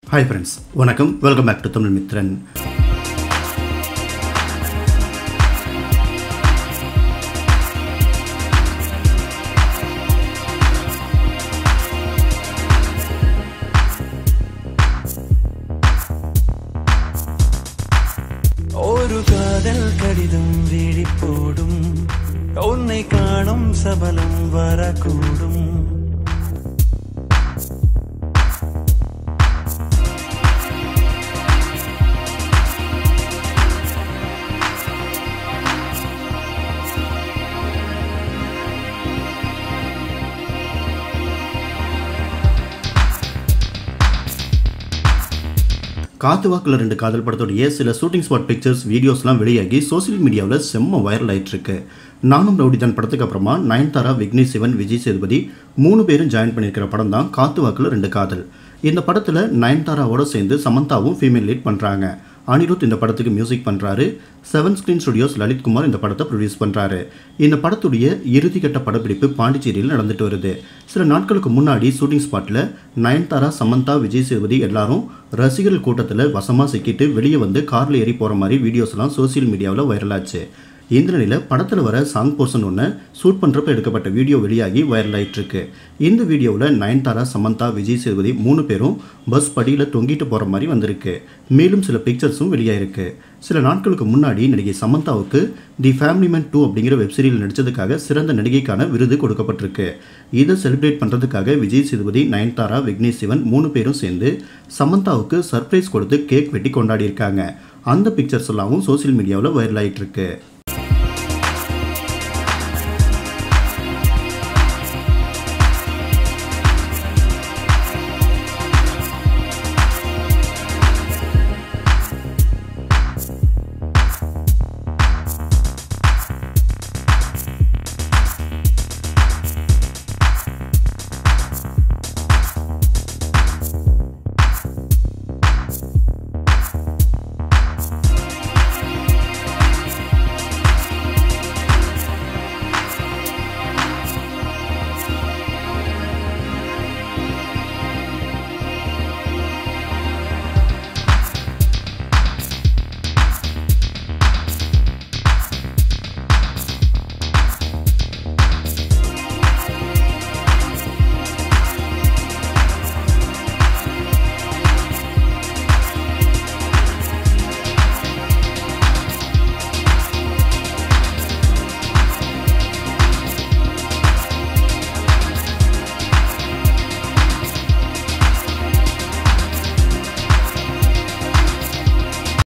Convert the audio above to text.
hi friends வணக்கம் welcome back to Tamil Mithran ஒரு காதல் கடிதம் விழிப்போடும் உன்னை காணும் சபலம் வரக்கூடும் காத்து வாக்கில் ரெண்டு காதல் படத்துடைய சில ஷூட்டிங் ஸ்பாட் பிக்சர்ஸ் வீடியோஸ்லாம் வெளியாகி சோஷியல் மீடியாவில் செம்ம வைரல் ஆயிட்டு இருக்கு நானும் ரவுடிதான் படத்துக்கு அப்புறமா நயன்தாரா விக்னேஷ் சிவன் விஜய் சேதுபதி மூணு பேரும் ஜாயின் பண்ணியிருக்கிற படம் தான் காத்து வாக்கில் ரெண்டு காதல் இந்த படத்தில் நயன்தாராவோட சேர்ந்து சமந்தாவும் ஃபீமேல் லீட் பண்ணுறாங்க அனிருத் இந்த படத்துக்கு மியூசிக் பண்ணுறாரு செவன் ஸ்க்ரீன் ஸ்டுடியோஸ் லலித்குமார் இந்த படத்தை ப்ரொடியூஸ் பண்ணுறாரு இந்த படத்துடைய இறுதிக்கட்ட படப்பிடிப்பு பாண்டிச்சேரியில் நடந்துட்டு வருது சில நாட்களுக்கு முன்னாடி ஷூட்டிங் ஸ்பாட்டில் நயன்தாரா சமந்தா விஜய் சேதுபதி எல்லாரும் ரசிகர்கள் கூட்டத்தில் வசமாக சிக்கிட்டு வெளியே வந்து காரில் ஏறி போகிற மாதிரி வீடியோஸ்லாம் சோஷியல் மீடியாவில் வைரலாச்சு இந்த நிலையில் படத்தில் வர சாங் போர்ஷன் ஒன்று ஷூட் பண்ணுறப்ப எடுக்கப்பட்ட வீடியோ வெளியாகி வைரல் ஆயிட்டு இருக்கு இந்த வீடியோவில் நயன்தாரா சமந்தா விஜய் சேதுபதி மூணு பேரும் பஸ் படியில் தொங்கிட்டு போகிற மாதிரி வந்திருக்கு மேலும் சில பிக்சர்ஸும் வெளியாயிருக்கு சில நாட்களுக்கு முன்னாடி நடிகை சமந்தாவுக்கு தி ஃபேமிலி மேன் டூ அப்படிங்கிற வெப்சீரியல் நடித்ததுக்காக சிறந்த நடிகைக்கான விருது கொடுக்கப்பட்டிருக்கு இதை செலிப்ரேட் பண்ணுறதுக்காக விஜய் சேதுபதி நயன்தாரா விக்னேஷ் சிவன் மூணு பேரும் சேர்ந்து சமந்தாவுக்கு சர்ப்ரைஸ் கொடுத்து கேக் வெட்டி கொண்டாடியிருக்காங்க அந்த பிக்சர்ஸ் எல்லாமும் சோஷியல் மீடியாவில் வைரல் ஆயிட்டு இருக்கு